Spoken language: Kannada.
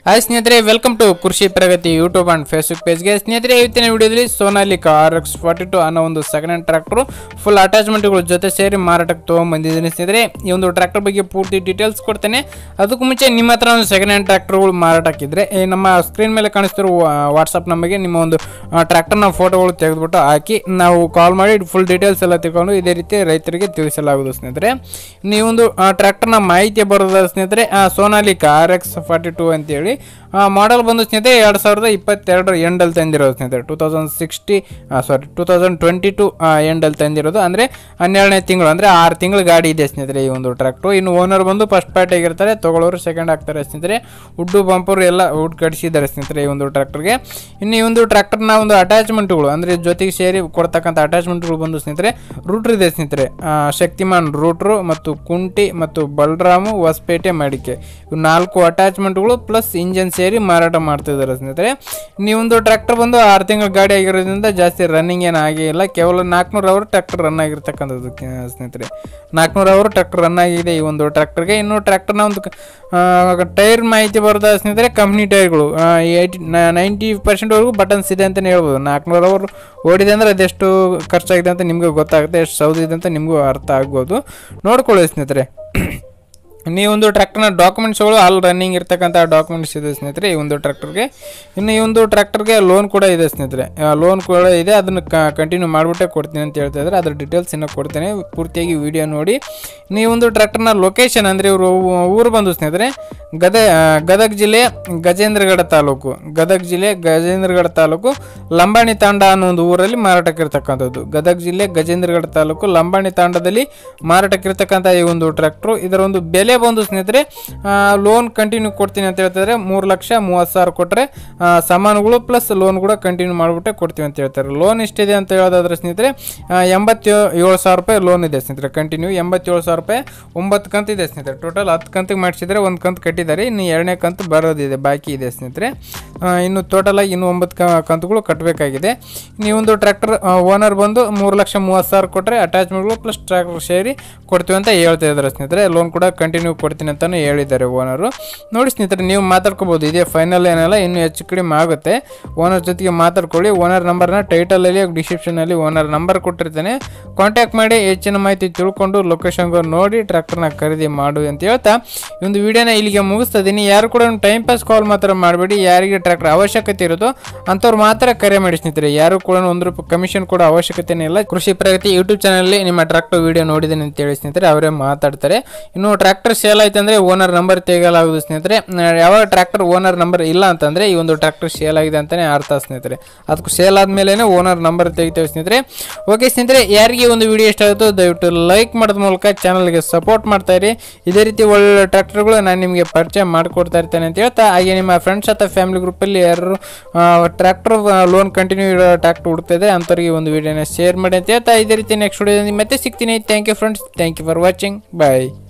ಹಾಯ್ ಸ್ನೇಹಿತರೆ welcome to Krishi Pragati YouTube and Facebook ಪೇಜ್ಗೆ ಸ್ನೇಹಿತರೆ ಇವತ್ತಿನ ವಿಡಿಯೋದಲ್ಲಿ Sonalika R X forty two ಅನ್ನೋ ಒಂದು ಸೆಕೆಂಡ್ ಹ್ಯಾಂಡ್ ಟ್ರ್ಯಾಕ್ಟರ್ ಫುಲ್ ಅಟ್ಯಾಚ್ಮೆಂಟ್ಗಳ ಜೊತೆ ಸೇರಿ ಮಾರಾಟಕ್ಕೆ ತೊಗೊಂಬಂದಿದ್ದೀನಿ ಸ್ನೇಹಿತರೆ ಈ ಒಂದು ಟ್ರ್ಯಾಕ್ಟರ್ ಬಗ್ಗೆ ಪೂರ್ತಿ ಡೀಟೇಲ್ಸ್ ಕೊಡ್ತೇನೆ ಅದಕ್ಕೂ ಮುಂಚೆ ನಿಮ್ಮ ಹತ್ರ ಒಂದು ಸೆಕೆಂಡ್ ಹ್ಯಾಂಡ್ ಟ್ರ್ಯಾಕ್ಟರ್ಗಳು ಮಾರಾಟಕ್ಕಿದ್ರೆ ಈ ನಮ್ಮ ಸ್ಕ್ರೀನ್ ಮೇಲೆ ಕಾಣಿಸ್ತಿರೋ ವಾಟ್ಸಪ್ ನಂಬರ್ಗೆ ನಿಮ್ಮ ಒಂದು ಟ್ರ್ಯಾಕ್ಟರ್ನ ಫೋಟೋಗಳು ತೆಗೆದುಬಿಟ್ಟು ಹಾಕಿ ನಾವು ಕಾಲ್ ಮಾಡಿ ಫುಲ್ ಡೀಟೇಲ್ಸ್ ಎಲ್ಲ ತಿಳ್ಕೊಂಡು ಇದೇ ರೀತಿ ರೈತರಿಗೆ ತಿಳಿಸಲಾಗುವುದು ಸ್ನೇಹಿತರೆ ನೀವೊಂದು ಟ್ರ್ಯಾಕ್ಟರ್ನ ಮಾಹಿತಿ ಬರೋದಾದ ಸ್ನೇಹಿತರೆ ಆ, Sonalika R X forty two ಅಂತೇಳಿ ಮಾಡಲ್ ಬಂದು ಸ್ನೇಹಿತರೆ ಎರಡು ಸಾವಿರದ ಇಪ್ಪತ್ತೆರಡರ ಎಂಡಲ್ಲಿ ತಂದಿರೋದು ಸ್ನೇಹಿತರೆ two thousand sixty sorry two thousand twenty two ಎಂಡಲ್ಲಿ ತಂದಿರೋದು ಅಂದರೆ ಹನ್ನೆರಡನೇ ತಿಂಗಳು ಅಂದರೆ ಆರು ತಿಂಗಳ ಗಾಡಿ ಇದೆ ಸ್ನೇಹಿತರೆ ಈ ಒಂದು ಟ್ರ್ಯಾಕ್ಟ್ರು ಇನ್ನು ಓನರ್ ಬಂದು ಫಸ್ಟ್ ಪಾರ್ಟಿ ಆಗಿರ್ತಾರೆ ತೊಗೊಳ್ಳೋರು ಸೆಕೆಂಡ್ ಆಗ್ತಾರೆ ಸ್ನೇಹಿತರೆ ಉಡ್ಡು ಬಂಪರ್ ಎಲ್ಲ ವುಡ್ ಕಡಿಸಿದ್ದಾರೆ ಸ್ನೇಹಿತರೆ ಈ ಒಂದು ಟ್ರ್ಯಾಕ್ಟರ್ಗೆ ಇನ್ನು ಈ ಒಂದು ಟ್ರ್ಯಾಕ್ಟರ್ನ ಒಂದು ಅಟ್ಯಾಚ್ಮೆಂಟ್ಗಳು ಅಂದರೆ ಜೊತೆಗೆ ಸೇರಿ ಕೊಡ್ತಕ್ಕಂಥ ಅಟ್ಯಾಚ್ಮೆಂಟ್ಗಳು ಬಂದು ಸ್ನೇಹಿತರೆ ರೂಟ್ರ್ ಇದೆ ಸ್ನೇಹಿತರೆ ಆ, ಶಕ್ತಿಮಾನ್ ರೂಟ್ರು ಮತ್ತು ಕುಂಟಿ ಮತ್ತು ಬಲರಾಮು ಹೊಸಪೇಟೆ ಮಡಿಕೆ ಇವು ನಾಲ್ಕು ಅಟ್ಯಾಚ್ಮೆಂಟ್ಗಳು ಪ್ಲಸ್ ಇಂಜನ್ ಸೇರಿ ಮಾರಾಟ ಮಾಡ್ತಿದ್ದಾರೆ ಸ್ನೇಹಿತರೆ ನೀವೊಂದು ಟ್ರ್ಯಾಕ್ಟರ್ ಬಂದು ಆರು ತಿಂಗಳ ಗಾಡಿ ಆಗಿರೋದ್ರಿಂದ ಜಾಸ್ತಿ ರನ್ನಿಂಗ್ ಏನು ಆಗೇ ಇಲ್ಲ ಕೇವಲ ನಾಲ್ಕುನೂರು ಅವರ್ ಟ್ರ್ಯಾಕ್ಟರ್ ರನ್ ಆಗಿರ್ತಕ್ಕಂಥದ್ದು ಕೆ- ಸ್ನೇಹಿತರೆ ನಾಲ್ಕುನೂರು ಅವರ್ ಟ್ರ್ಯಾಕ್ಟರ್ ರನ್ ಆಗಿದೆ ಈ ಒಂದು ಟ್ರ್ಯಾಕ್ಟರ್ಗೆ ಇನ್ನು ಟ್ರ್ಯಾಕ್ಟರ್ನ ಒಂದು ಟೈರ್ ಮಾಹಿತಿ ಬರೋದ ಸ್ನೇಹಿತರೆ ಕಂಪ್ನಿ ಟೈರ್ಗಳು ಏಯ್ಟಿ ನೈಂಟಿ ಪರ್ಸೆಂಟ್ವರೆಗೂ ಬಟನ್ಸ್ ಇದೆ ಅಂತಲೇ ಹೇಳ್ಬೋದು ನಾಲ್ಕುನೂರು ಅವರ್ ಓಡಿದೆ ಅಂದರೆ ಅದೆಷ್ಟು ಖರ್ಚಾಗಿದೆ ಅಂತ ನಿಮಗೂ ಗೊತ್ತಾಗುತ್ತೆ ಎಷ್ಟು ಸೌದಿದೆ ಅಂತ ನಿಮಗೂ ಅರ್ಥ ಆಗ್ಬೋದು ನೋಡ್ಕೊಳ್ಳಿ ಸ್ನೇಹಿತರೆ ನೀವೊಂದು ಟ್ರ್ಯಾಕ್ಟರ್ನ ಡಾಕ್ಯುಮೆಂಟ್ಸ್ಗಳು ಆಲ್ ರನ್ನಿಂಗ್ ಇರ್ತಕ್ಕಂಥ ಡಾಕ್ಯುಮೆಂಟ್ಸ್ ಇದೆ ಸ್ನೇಹಿತರೆ ಈ ಒಂದು ಟ್ರ್ಯಾಕ್ಟರ್ಗೆ ಇನ್ನು ಈ ಒಂದು ಟ್ರ್ಯಾಕ್ಟರ್ಗೆ ಲೋನ್ ಕೂಡ ಇದೆ ಸ್ನೇಹಿತರೆ ಲೋನ್ ಕೂಡ ಇದೆ ಅದನ್ನು ಕಂಟಿನ್ಯೂ ಮಾಡಿಬಿಟ್ಟೆ ಕೊಡ್ತೀನಿ ಅಂತ ಹೇಳ್ತಾ ಇದ್ದಾರೆ ಅದ್ರ ಡೀಟೇಲ್ಸ್ ಇನ್ನೂ ಕೊಡ್ತೇನೆ ಪೂರ್ತಿಯಾಗಿ ವಿಡಿಯೋ ನೋಡಿ ನೀವು ಒಂದು ಟ್ರ್ಯಾಕ್ಟರ್ನ ಲೊಕೇಶನ್ ಅಂದರೆ ಇವರು ಊರು ಬಂದು ಸ್ನೇಹಿತರೆ ಗದ ಗದಗ ಜಿಲ್ಲೆ ಗಜೇಂದ್ರಗಡ ತಾಲೂಕು ಗದಗ ಜಿಲ್ಲೆ ಗಜೇಂದ್ರಗಡ ತಾಲೂಕು ಲಂಬಾಣಿ ತಾಂಡ ಅನ್ನೋ ಒಂದು ಊರಲ್ಲಿ ಮಾರಾಟಕ್ಕಿರ್ತಕ್ಕಂಥದ್ದು ಗದಗ ಜಿಲ್ಲೆ ಗಜೇಂದ್ರಗಡ ತಾಲೂಕು ಲಂಬಾಣಿ ತಾಂಡದಲ್ಲಿ ಮಾರಾಟಕ್ಕಿರ್ತಕ್ಕಂಥ ಈ ಒಂದು ಟ್ರ್ಯಾಕ್ಟ್ರು ಇದರ ಒಂದು ಬೆಲೆ ಬಂದು ಸ್ನೇಹಿತರೆ ಲೋನ್ ಕಂಟಿನ್ಯೂ ಕೊಡ್ತೀನಿ ಅಂತ ಹೇಳ್ತಾರೆ ಮೂರು ಲಕ್ಷ ಮೂವತ್ತು ಸಾವಿರ ಕೊಟ್ಟರೆ ಸಾಮಾನುಗಳು ಪ್ಲಸ್ ಲೋನ್ ಕೂಡ ಕಂಟಿನ್ಯೂ ಮಾಡಿಬಿಟ್ಟೆ ಕೊಡ್ತೀವಿ ಅಂತ ಹೇಳ್ತಾರೆ ಲೋನ್ ಎಷ್ಟಿದೆ ಅಂತ ಹೇಳೋದಾದ್ರೆ ಸ್ನೇಹಿತರೆ ಆ, ಎಂಬತ್ತೇ ಏಳು ಸಾವಿರ ರೂಪಾಯಿ ಲೋನ್ ಇದೆ ಸ್ನೇಹಿತರೆ ಕಂಟಿನ್ಯೂ ಎಂಬತ್ತೇಳು ಸಾವಿರ ರೂಪಾಯಿ ಒಂಬತ್ತು ಕಂತು ಇದೆ ಸ್ನೇಹಿತರೆ ಟೋಟಲ್ ಹತ್ತು ಕಂತಿಗೆ ಮಾಡಿಸಿದ್ರೆ ಒಂದು ಕಂತು ಕಟ್ಟಿದ್ದಾರೆ ಇನ್ನು ಎರಡನೇ ಕಂತು ಬರೋದಿದೆ ಬಾಕಿ ಇದೆ ಸ್ನೇಹಿತರೆ ಆ, ಇನ್ನು ಟೋಟಲ್ ಆಗಿ ಇನ್ನು ಒಂಬತ್ತು ಕ- ಕಂತುಗಳು ಕಟ್ಟಬೇಕಾಗಿದೆ ನೀವೊಂದು ಟ್ರ್ಯಾಕ್ಟರ್ ಓನರ್ ಬಂದು ಮೂರು ಲಕ್ಷ ಮೂವತ್ತು ಸಾವಿರ ಕೊಟ್ಟರೆ ಅಟ್ಯಾಚ್ಮೆಂಟ್ಗಳು ಪ್ಲಸ್ ಟ್ರ್ಯಾಕ್ಟರ್ ಸೇರಿ ಕೊಡ್ತೀವಿ ಅಂತ ಹೇಳ್ತಾ ಇದ್ದಾರೆ ಸ್ನೇಹಿತರೆ ಲೋನ್ ಕೂಡ ಕಂಟಿನ್ಯೂ ಕೊಡ್ತೀನಿ ಅಂತಾನು ಹೇಳಿದ್ದಾರೆ ಓನರು ನೋಡಿ ಸ್ನೇಹಿತರೆ ನೀವು ಮಾತಾಡ್ಕೋಬೋದು ಇದೇ ಫೈನಲ್ ಏನಲ್ಲ ಇನ್ನು ಹೆಚ್ಚು ಕಡಿಮೆ ಆಗುತ್ತೆ ಓನರ್ ಜೊತೆಗೆ ಮಾತಾಡ್ಕೊಳ್ಳಿ ಓನರ್ ನಂಬರ್ನ ಟೈಟಲಲ್ಲಿ ಡಿಸ್ಕ್ರಿಪ್ಷನಲ್ಲಿ ಓನರ್ ನಂಬರ್ ಕೊಟ್ಟಿರ್ತೇನೆ ಕಾಂಟ್ಯಾಕ್ಟ್ ಮಾಡಿ ಹೆಚ್ಚಿನ ಮಾಹಿತಿ ತಿಳ್ಕೊಂಡು ಲೊಕೇಶನ್ಗೆ ನೋಡಿ ಟ್ರ್ಯಾಕ್ಟರ್ನ ಖರೀದಿ ಮಾಡು ಅಂತ ಹೇಳ್ತಾ ಈ ಒಂದು ವಿಡಿಯೋನ ಇಲ್ಲಿಗೆ ಮುಗಿಸ್ತಾ ಇದ್ದೀನಿ ಯಾರು ಕೂಡ ಟೈಮ್ ಪಾಸ್ ಕಾಲ್ ಮಾತ್ರ ಮಾಡಬೇಡಿ ಯಾರಿಗೆ ಟ್ರ್ಯಾಕ್ಟರ್ ಅವಶ್ಯಕತೆ ಇರುತ್ತೋ ಅಂಥವ್ರು ಮಾತ್ರ ಕರೆ ಮಾಡಿ ಸ್ನೇಹಿತರೆ ಯಾರು ಕೂಡ ಒಂದು ರೂಪಾಯಿ ಕಮಿಷನ್ ಕೂಡ ಅವಶ್ಯಕತೆನೇ ಇಲ್ಲ ಕೃಷಿ ಪ್ರಗತಿ ಯೂಟ್ಯೂಬ್ ಚಾನಲ್ ನಿಮ್ಮ ಟ್ರ್ಯಾಕ್ಟರ್ ವಿಡಿಯೋ ನೋಡಿದ್ದೀನಿ ಅಂತ ಹೇಳಿ ಸ್ನೇಹಿತರೆ ಅವರೇ ಮಾತಾಡ್ತಾರೆ ಇನ್ನು ಟ್ರ್ಯಾಕ್ಟರ್ ಸೇಲ್ ಆಯ್ತು ಅಂದ್ರೆ ಓನರ್ ನಂಬರ್ ತೆಗೆಯಲಾಗುವುದು ಸ್ನೇಹಿತರೆ ಆ, ಯಾವಾಗ ಟ್ರ್ಯಾಕ್ಟರ್ ಓನರ್ ನಂಬರ್ ಇಲ್ಲ ಅಂತಂದ್ರೆ ಈ ಒಂದು ಟ್ರ್ಯಾಕ್ಟರ್ ಸೇಲ್ ಆಗಿದೆ ಅಂತಾನೆ ಅರ್ಥ ಸ್ನೇಹಿತರೆ ಅದಕ್ಕೂ ಸೇಲ್ ಆದ್ಮೇಲೆ ಓನರ್ ನಂಬರ್ ತೆಗಿತೇವೆ ಸ್ನೇಹಿತರೆ ಓಕೆ ಸ್ನೇಹಿತರೆ ಯಾರಿಗೆ ಒಂದು ವಿಡಿಯೋ ಇಷ್ಟ ಆಗುತ್ತೋ ದಯವಿಟ್ಟು ಲೈಕ್ ಮಾಡೋದ್ ಮೂಲಕ ಚಾನಲ್ಗೆ ಸಪೋರ್ಟ್ ಮಾಡ್ತಾ ಇರಿ ಇದೇ ರೀತಿ ಒಳ್ಳೆ ಟ್ರ್ಯಾಕ್ಟರ್ಗಳು ನಾನು ನಿಮಗೆ ಪರಿಚಯ ಮಾಡಿಕೊಡ್ತಾ ಇರ್ತೇನೆ ಅಂತ ಹೇಳ್ತಾ ಹಾಗೆ ನಿಮ್ಮ ಫ್ರೆಂಡ್ಸ್ ಅಥವಾ ಫ್ಯಾಮಿಲಿ ಗ್ರೂಪಲ್ಲಿ ಯಾರು ಟ್ರ್ಯಾಕ್ಟರ್ ಲೋನ್ ಕಂಟಿನ್ಯೂ ಇರೋ ಟ್ರ್ಯಾಕ್ಟರ್ ಹುಡ್ತಿದೆ ಅಂಥವ್ರಿಗೆ ಒಂದು ವಿಡಿಯೋನ ಶೇರ್ ಮಾಡಿ ಅಂತ ಹೇಳ್ತಾ ಇದೇ ರೀತಿ ನೆಕ್ಸ್ಟ್ ವಿಡಿಯೋದಲ್ಲಿ ಮತ್ತೆ ಸಿಗ್ತೀನಿ thank you friends thank you for watching bye